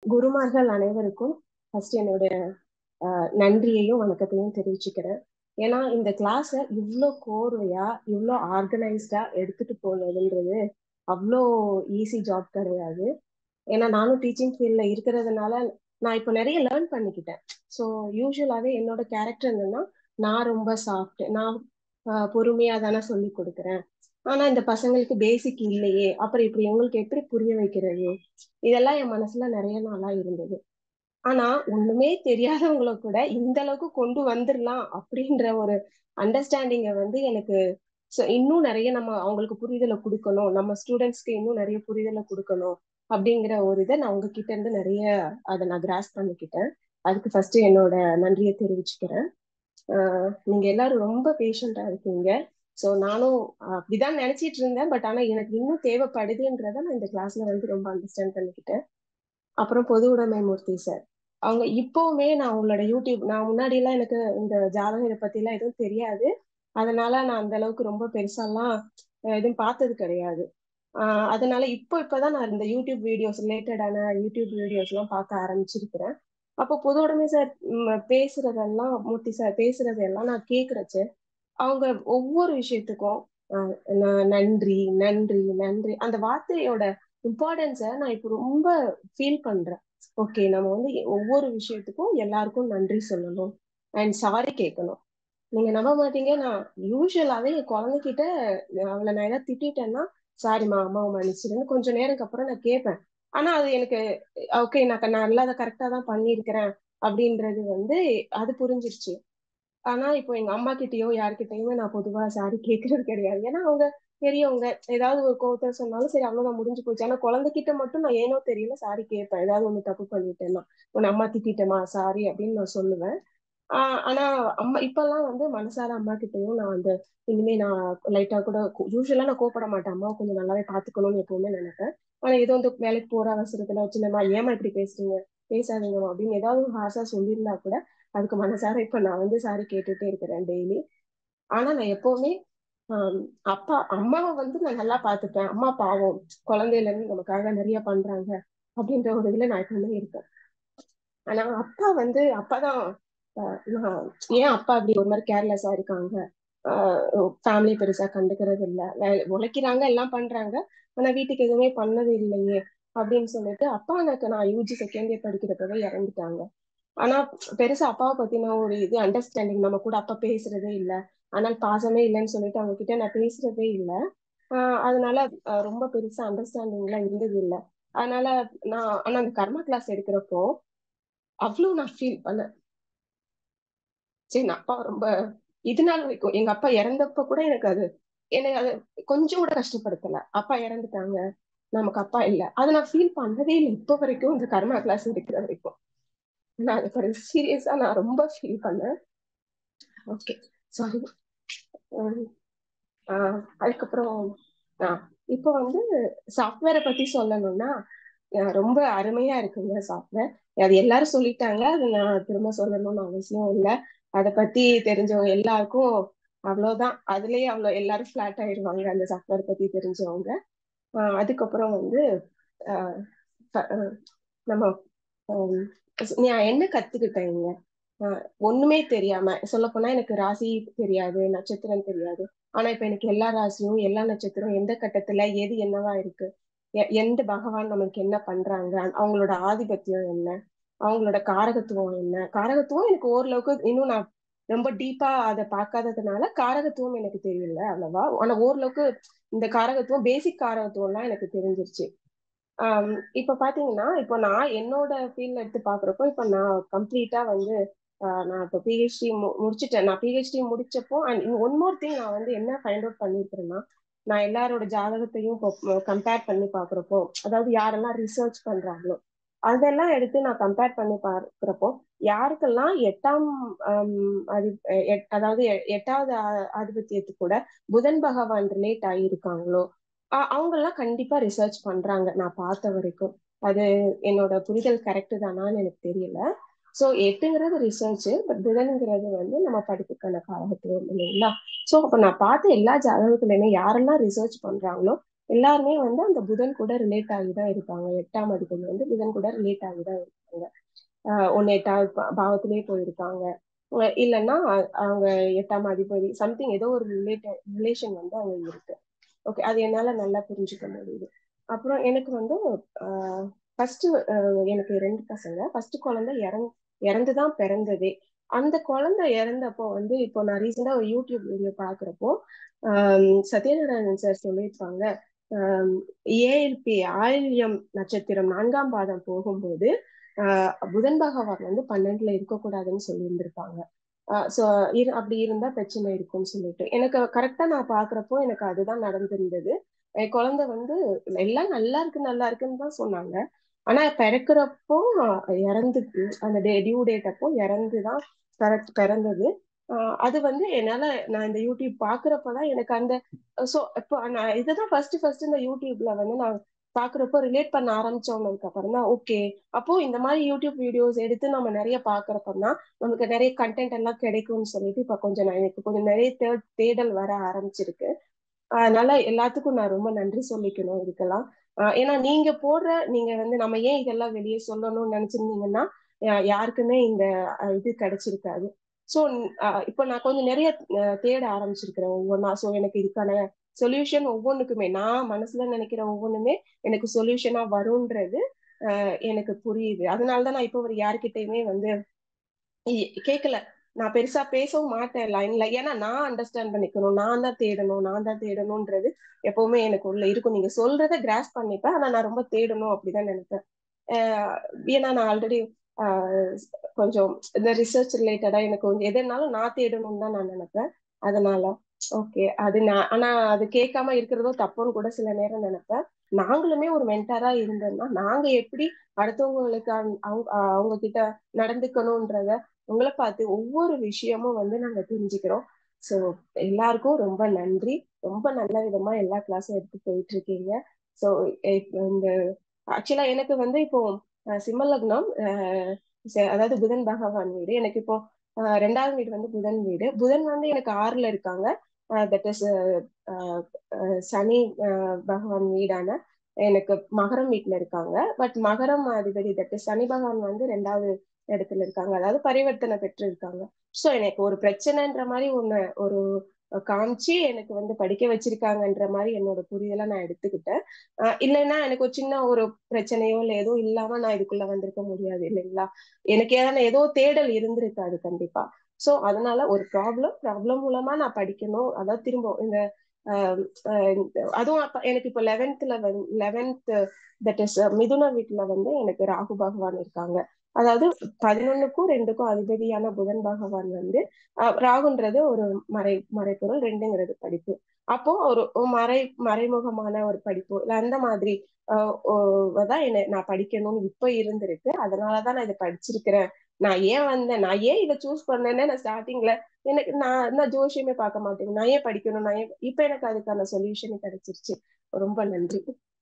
குருமார்கள் அனைவருக்கும் ஃபர்ஸ்ட் என்னுடைய ஆஹ் நன்றியையும் வணக்கத்தையும் தெரிவிச்சுக்கிறேன் ஏன்னா இந்த கிளாஸை இவ்வளோ கோர்வையா இவ்வளோ ஆர்கனைஸ்டா எடுத்துட்டு போனதுன்றது அவ்வளோ ஈஸி ஜாப் கிடையாது ஏன்னா நானும் டீச்சிங் ஃபீல்ட்ல இருக்கிறதுனால நான் இப்போ நிறைய லேர்ன் பண்ணிக்கிட்டேன் ஸோ யூஸ்வலாவே என்னோட கேரக்டர் என்னன்னா நான் ரொம்ப சாஃப்ட் நான் ஆஹ் பொறுமையா தானே சொல்லி கொடுக்குறேன் ஆனா இந்த பசங்களுக்கு பேசிக் இல்லையே அப்புறம் இப்படி உங்களுக்கு எப்படி புரிய வைக்கிறது இதெல்லாம் என் மனசுல நிறைய நாளா இருந்தது ஆனா ஒண்ணுமே தெரியாதவங்கள கூட இந்த அளவுக்கு கொண்டு வந்துடலாம் அப்படின்ற ஒரு அண்டர்ஸ்டாண்டிங்க வந்து எனக்கு இன்னும் நிறைய நம்ம அவங்களுக்கு புரிதலை கொடுக்கணும் நம்ம ஸ்டூடெண்ட்ஸ்க்கு இன்னும் நிறைய புரிதலை கொடுக்கணும் அப்படிங்கிற ஒரு இதை நான் உங்ககிட்ட இருந்து நிறைய அதை நான் கிராஸ் பண்ணிக்கிட்டேன் அதுக்கு ஃபர்ஸ்ட் என்னோட நன்றியை தெரிவிச்சுக்கிறேன் ஆஹ் நீங்க எல்லாரும் ரொம்ப பேஷண்டா இருக்கீங்க ஸோ நானும் அப்படிதான் நினைச்சிட்டு இருந்தேன் பட் ஆனா எனக்கு இன்னும் தேவைப்படுதுன்றத நான் இந்த கிளாஸ்ல வந்து ரொம்ப அண்டர்ஸ்டாண்ட் பண்ணிக்கிட்டேன் அப்புறம் பொது உடைமை மூர்த்தி சார் அவங்க இப்பவுமே நான் அவங்களோட யூடியூப் நான் முன்னாடி எல்லாம் எனக்கு இந்த ஜாதகம் இதை பத்தி எல்லாம் எதுவும் தெரியாது அதனால நான் அந்த அளவுக்கு ரொம்ப பெருசாலாம் எதுவும் பார்த்தது கிடையாது ஆஹ் அதனால இப்போ இப்பதான் நான் இந்த யூடியூப் வீடியோஸ் ரிலேட்டடான யூடியூப் வீடியோஸ் எல்லாம் பார்க்க ஆரம்பிச்சிருக்கிறேன் அப்போ பொது உடைமை சார் பேசுறதெல்லாம் மூர்த்தி சார் பேசுறதெல்லாம் நான் கேக்குறச்சு அவங்க ஒவ்வொரு விஷயத்துக்கும் நன்றி நன்றி நன்றி அந்த வார்த்தையோட இம்பார்ட்டன்ஸை நான் இப்போ ரொம்ப ஃபீல் பண்றேன் ஓகே நம்ம வந்து ஒவ்வொரு விஷயத்துக்கும் எல்லாருக்கும் நன்றி சொல்லணும் அண்ட் சாரி கேட்கணும் நீங்க நம்ப மாட்டீங்க நான் யூஸ்வலாவே என் குழந்தைகிட்ட அவளை நான் ஏதாவது திட்டேன்னா சாரிம்மா அம்மாவை மன்னிச்சிருன்னு கொஞ்சம் நேரம் அப்புறம் நான் கேட்பேன் ஆனா அது எனக்கு ஓகே நான் நான் நல்லா அதை கரெக்டா தான் பண்ணியிருக்கிறேன் அப்படின்றது வந்து அது புரிஞ்சிருச்சு ஆனா இப்போ எங்க அம்மா கிட்டயோ யாருக்கிட்டயுமே நான் பொதுவா சாரி கேட்கறது கிடையாது ஏன்னா அவங்க பெரியவங்க ஏதாவது ஒரு கோவத்தை சொன்னாலும் சரி அவ்வளவுதான் முடிஞ்சு போச்சு ஆனா குழந்தைகிட்ட மட்டும் நான் ஏனோ தெரியல சாரி கேட்பேன் ஏதாவது ஒண்ணு தப்பு பண்ணிட்டேன்னா உன் அம்மா திட்டமா சாரி அப்படின்னு நான் சொல்லுவேன் ஆஹ் ஆனா அம்மா இப்பெல்லாம் வந்து மனசார அம்மா கிட்டயும் நான் வந்து இனிமே நான் லைட்டா கூட யூஸ்வலா நான் கோப்பட மாட்டேன் அம்மாவை கொஞ்சம் நல்லாவே பாத்துக்கணும்னு எப்பவுமே நினைப்பேன் ஆனா ஏதோ வந்து வேலைக்கு போற அவசரத்துல வச்சுமா ஏமா இப்படி பேசுறீங்க பேசாதீங்கம்மா அப்படின்னு ஏதாவது ஹார்ஷா சொல்லியிருந்தா கூட அதுக்கு மனசார இப்ப நான் வந்து சாரி கேட்டுட்டே இருக்கிறேன் டெய்லி ஆனா நான் எப்பவுமே ஆஹ் அப்பா அம்மாவை வந்து நான் நல்லா பாத்துப்பேன் அம்மா பாவம் குழந்தையில இருந்து நமக்காக நிறைய பண்றாங்க அப்படின்ற ஒரு இதுல நான் எப்பவுமே இருப்பேன் ஆனா அப்பா வந்து அப்பாதான் ஏன் அப்பா அப்படி ஒரு மாதிரி கேர்லெஸ்ஸா இருக்காங்க ஃபேமிலி பெருசா கண்டுக்கிறது இல்ல உழைக்கிறாங்க எல்லாம் பண்றாங்க ஆனா வீட்டுக்கு எதுவுமே பண்ணது இல்லையே அப்படின்னு சொல்லிட்டு அப்பா எனக்கு நான் யூஜி செகண்ட் இயர் படிக்கிறப்பவே இறந்துட்டாங்க ஆனா பெருசா அப்பாவை பத்தின ஒரு இது அண்டர்ஸ்டாண்டிங் நம்ம கூட அப்பா பேசுறதே இல்ல ஆனால் பாசமே இல்லைன்னு சொல்லிட்டு அவங்க கிட்ட நான் பேசுறதே இல்ல ஆஹ் அதனால ரொம்ப பெருசா அண்டர்ஸ்டாண்டிங் எல்லாம் இருந்தது இல்ல அதனால நான் ஆனா அந்த கர்மா கிளாஸ் எடுக்கிறப்போ அவ்வளவு நான் ஃபீல் பண்ணேன் சரி நான் அப்பா ரொம்ப இது நாள் வரைக்கும் எங்க அப்பா இறந்தப்ப கூட எனக்கு அது எனக்கு அது கொஞ்சம் கூட கஷ்டப்படுத்தல அப்பா இறந்துட்டாங்க நமக்கு அப்பா இல்ல அதை நான் ஃபீல் பண்ணதே இல்லை இப்போ வரைக்கும் இந்த கர்மா கிளாஸ் எடுக்கிற வரைக்கும் நான் அது சீரியஸா நான் ரொம்ப ஃபீல் பண்ணேன் ஓகே சாரி அதுக்கப்புறம் இப்போ வந்து சாஃப்ட்வேரை பத்தி சொல்லணும்னா ரொம்ப அருமையா இருக்குங்க சாஃப்ட்வேர் அது எல்லாரும் சொல்லிட்டாங்க அது நான் திரும்ப சொல்லணும்னு அவசியம் இல்லை அதை பத்தி தெரிஞ்சவங்க எல்லாருக்கும் அவ்வளவுதான் அதுலயே அவ்வளோ எல்லாரும் ஃபிளாட் ஆயிடுவாங்க அந்த சாஃப்ட்வேர் பத்தி தெரிஞ்சவங்க அதுக்கப்புறம் வந்து நம்ம நான் என்ன கத்துக்கிட்டேங்க ஒண்ணுமே தெரியாம சொல்ல போனா எனக்கு ராசி தெரியாது நட்சத்திரம் தெரியாது ஆனா இப்ப எனக்கு எல்லா ராசியும் எல்லா நட்சத்திரம் எந்த கட்டத்துல எது என்னவா இருக்கு எந்த பகவான் நம்மளுக்கு என்ன பண்றாங்க அவங்களோட ஆதிபத்தியம் என்ன அவங்களோட காரகத்துவம் என்ன காரகத்துவம் எனக்கு ஓரளவுக்கு இன்னும் நான் ரொம்ப டீப்பா அதை பார்க்காததுனால காரகத்துவம் எனக்கு தெரியல அவ்வளவா ஆனா ஓரளவுக்கு இந்த காரகத்துவம் பேசிக் காரகத்துவம் எல்லாம் எனக்கு தெரிஞ்சிருச்சு ஆஹ் இப்ப பாத்தீங்கன்னா இப்போ நான் என்னோட ஃபீல்ட் எடுத்து பாக்குறப்போ இப்ப நான் கம்ப்ளீட்டா வந்து நான் இப்போ பிஹெச்டி முடிச்சுட்டேன் நான் பிஹெச்டி முடிச்சப்போ அண்ட் ஒன் மோர் திங் நான் வந்து என்ன ஃபைண்ட் அவுட் பண்ணிருக்கிறேன்னா நான் எல்லாரோட ஜாதகத்தையும் கம்பேர் பண்ணி பாக்குறப்போ அதாவது யாரெல்லாம் ரிசர்ச் பண்றாங்களோ அதெல்லாம் எடுத்து நான் கம்பேர் பண்ணி பார்க்கிறப்போ யாருக்கெல்லாம் எட்டாம் அது அதாவது எட்டாவது ஆதிபத்தியத்துக்கு கூட புதன் பகவான் ரிலேட் ஆகியிருக்காங்களோ அவங்க எல்லாம் கண்டிப்பா ரிசர்ச் பண்றாங்க நான் பார்த்த வரைக்கும் அது என்னோட புரிதல் கரெக்டு தானான்னு எனக்கு தெரியல ஸோ எட்டுங்கிறது ரிசர்ச் பட் புதனுங்கிறது வந்து நம்ம படிப்புக்கான காலகத்துவம் இல்லைங்களா ஸோ அப்போ நான் பார்த்த எல்லா ஜாதகத்துலையுமே யாரெல்லாம் ரிசர்ச் பண்றாங்களோ எல்லாருமே வந்து அந்த புதன் கூட ரிலேட் ஆகி தான் இருப்பாங்க எட்டாம் அதிபதி வந்து புதன் கூட ரிலேட் ஆகி தான் இருப்பாங்க ஒன்னு எட்டாவது பாவத்திலேயே போயிருக்காங்க இல்லைன்னா அவங்க எட்டாம் அதிபதி சம்திங் ஏதோ ஒரு ரிலேட்டட் ரிலேஷன் வந்து அவங்க இருக்கு ஓகே அது என்னால நல்லா புரிஞ்சுக்க முடியுது அப்புறம் எனக்கு வந்து ஃபர்ஸ்ட் எனக்கு ரெண்டு பசங்க ஃபர்ஸ்ட் குழந்தை இறந்து இறந்துதான் பிறந்ததே அந்த குழந்தை இறந்தப்போ வந்து இப்போ நான் ரீசெண்டா ஒரு யூடியூப் வீடியோ பாக்குறப்போ சத்யநாராயணன் சார் சொல்லியிருப்பாங்க ஏஎல்பி ஆயில்யம் நட்சத்திரம் நான்காம் பாதம் போகும்போது புதன் பகவான் வந்து பன்னெண்டுல இருக்கக்கூடாதுன்னு சொல்லியிருந்திருப்பாங்க ஸோ இரு அப்படி இருந்தா பிரச்சனை இருக்கும்னு சொல்லிட்டு எனக்கு கரெக்டா நான் பாக்குறப்போ எனக்கு அதுதான் நடந்திருந்தது என் குழந்தை வந்து எல்லாம் நல்லா இருக்கு நல்லா இருக்குன்னு தான் சொன்னாங்க ஆனா பிறக்கிறப்போ இறந்து அந்த டே டியூ டேட் அப்போ இறந்துதான் பிறந்தது அது வந்து என்னால நான் இந்த யூடியூப் பாக்குறப்பதான் எனக்கு அந்த ஸோ இப்போ நான் இதுதான் ஃபர்ஸ்ட் ஃபர்ஸ்ட் இந்த யூடியூப்ல வந்து நான் பாக்குறப்போ ரிலேட் பண்ண ஆரம்பிச்சவங்களுக்கு அப்புறம் தான் ஓகே அப்போ இந்த மாதிரி யூடியூப் வீடியோஸ் எடுத்து நம்ம நிறைய பாக்குறப்ப தான் நமக்கு நிறைய கண்டென்ட் எல்லாம் கிடைக்கும்னு சொல்லிட்டு இப்ப கொஞ்சம் நான் எனக்கு கொஞ்சம் நிறைய தேடல் வர ஆரம்பிச்சிருக்கு அதனால எல்லாத்துக்கும் நான் ரொம்ப நன்றி சொல்லிக்கணும் இதுக்கெல்லாம் ஏன்னா நீங்க போடுற நீங்க வந்து நம்ம ஏன் இதெல்லாம் வெளியே சொல்லணும்னு நினைச்சிருந்தீங்கன்னா யாருக்குமே இந்த இது கிடைச்சிருக்காது ஸோ இப்போ நான் கொஞ்சம் நிறைய தேட ஆரம்பிச்சிருக்கிறேன் ஒவ்வொன்றா ஸோ எனக்கு இதுக்கான சொல்யூஷன் ஒவ்வொன்றுக்குமே நான் மனசுல நினைக்கிற ஒவ்வொன்றுமே எனக்கு சொல்யூஷனா வரும்ன்றது எனக்கு புரியுது அதனாலதான் நான் இப்போ ஒரு யாருக்கிட்டையுமே வந்து கேட்கல நான் பெருசா பேசவும் மாட்டேன் லைன்ல ஏன்னா நான் அண்டர்ஸ்டாண்ட் பண்ணிக்கணும் நான் தான் தேடணும் நான் தான் தேடணும்ன்றது எப்பவுமே எனக்கு உள்ள இருக்கும் நீங்க சொல்றத கிராஸ் பண்ணிப்பேன் ஆனா நான் ரொம்ப தேடணும் அப்படிதான் நினைப்பேன் ஏன்னா நான் ஆல்ரெடி கொஞ்சம் இந்த ரிசர்ச் ரிலேட்டடா எனக்கு கொஞ்சம் எதுனாலும் நான் தேடணும்னு தான் நான் நினைப்பேன் அதனால ஓகே அது நான் ஆனா அது கேட்காம இருக்கிறதோ தப்புன்னு கூட சில நேரம் நினைப்பேன் நாங்களுமே ஒரு மென்டரா இருந்தோம்னா நாங்க எப்படி அடுத்தவங்களுக்கு அவங்க அவங்க கிட்ட நடந்துக்கணும்ன்றத உங்களை பார்த்து ஒவ்வொரு விஷயமும் வந்து நாங்க தெரிஞ்சுக்கிறோம் ஸோ எல்லாருக்கும் ரொம்ப நன்றி ரொம்ப நல்ல விதமா எல்லா கிளாஸும் எடுத்து போயிட்டு இருக்கீங்க ஸோ இந்த ஆக்சுவலா எனக்கு வந்து இப்போ சிம்ம லக்னம் அதாவது புதன் பகவான் வீடு எனக்கு இப்போ ரெண்டாவது வீடு வந்து புதன் வீடு புதன் வந்து எனக்கு ஆறுல இருக்காங்க தட் இஸ் சனி பகவான் வீடான எனக்கு மகரம் வீட்டுல இருக்காங்க பட் மகரம் அதிபதி தட் இஸ் சனி பகவான் வந்து ரெண்டாவது இடத்துல இருக்காங்க அதாவது பரிவர்த்தனை பெற்று இருக்காங்க ஸோ எனக்கு ஒரு பிரச்சனைன்ற மாதிரி ஒண்ணு ஒரு காமிச்சு எனக்கு வந்து படிக்க வச்சிருக்காங்கன்ற மாதிரி என்னோட புரியலை நான் எடுத்துக்கிட்டேன் இல்லைன்னா எனக்கு ஒரு சின்ன ஒரு பிரச்சனையோ இல்லை ஏதோ இல்லாம நான் இதுக்குள்ள வந்திருக்க முடியாது இல்லைங்களா எனக்கு ஏதாவது ஏதோ தேடல் இருந்திருக்காது கண்டிப்பா சோ அதனால ஒரு ப்ராப்ளம் ப்ராப்ளம் மூலமா நான் படிக்கணும் அதாவது திரும்ப இந்த அதுவும் அப்ப எனக்கு இப்போ லெவன்த்ல வந்து லெவன்த் தட் இஸ் மிதுன வீட்டுல வந்து எனக்கு ராகு பகவான் இருக்காங்க அதாவது பதினொன்னுக்கும் ரெண்டுக்கும் அதிபதியான புதன் பகவான் வந்து ராகுன்றது ஒரு மறை மறைப்பொருள் ரெண்டுங்கிறது படிப்பு அப்போ ஒரு மறை மறைமுகமான ஒரு படிப்பு இல்ல அந்த மாதிரி தான் என்ன நான் படிக்கணும்னு இப்ப இருந்திருக்கு அதனாலதான் நான் இதை படிச்சிருக்கிறேன் நான் ஏன் வந்தேன் நான் ஏன் இதை சூஸ் பண்ணேன்னு நான் ஸ்டார்டிங்ல எனக்கு நான் நான் ஜோஷியமே பார்க்க மாட்டேங்க நான் ஏன் படிக்கணும் நான் ஏன் இப்ப எனக்கு அதுக்கான சொல்யூஷன் கிடைச்சிருச்சு ரொம்ப நன்றி